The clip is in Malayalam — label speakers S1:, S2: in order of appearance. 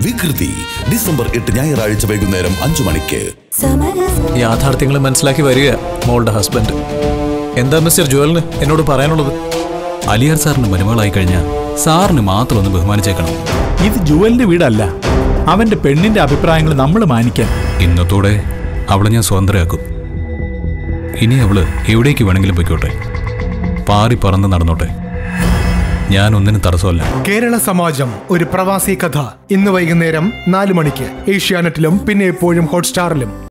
S1: വികൃതി ഡിസംബർ എട്ട് ഞായറാഴ്ച വൈകുന്നേരം അഞ്ചു മണിക്ക്
S2: യാഥാർത്ഥ്യങ്ങൾ മനസ്സിലാക്കി വരിക മോളുടെ ഹസ്ബൻഡ് എന്താ മിസ്റ്റർ ജുവലിന് എന്നോട് പറയാനുള്ളത്
S3: അലിയാർ സാറിന് മരുമകളായി കഴിഞ്ഞാൽ സാറിന് മാത്രം ഒന്ന് ബഹുമാനിച്ചേക്കണം
S4: ഇത് ജുവലിന്റെ വീടല്ല അവന്റെ പെണ്ണിന്റെ അഭിപ്രായങ്ങൾ നമ്മൾ മാനിക്കാൻ
S3: ഇന്നത്തോടെ അവളെ ഞാൻ സ്വതന്ത്രയാക്കും ഇനി അവള് എവിടേക്ക് വേണമെങ്കിലും പൊയ്ക്കോട്ടെ പാറി പറന്ന് നടന്നോട്ടെ ഞാൻ ഒന്നിനും തടസ്സമല്ല
S5: കേരള സമാജം ഒരു പ്രവാസി കഥ ഇന്ന് വൈകുന്നേരം നാല് മണിക്ക് ഏഷ്യാനെറ്റിലും പിന്നെ എപ്പോഴും ഹോട്ട്സ്റ്റാറിലും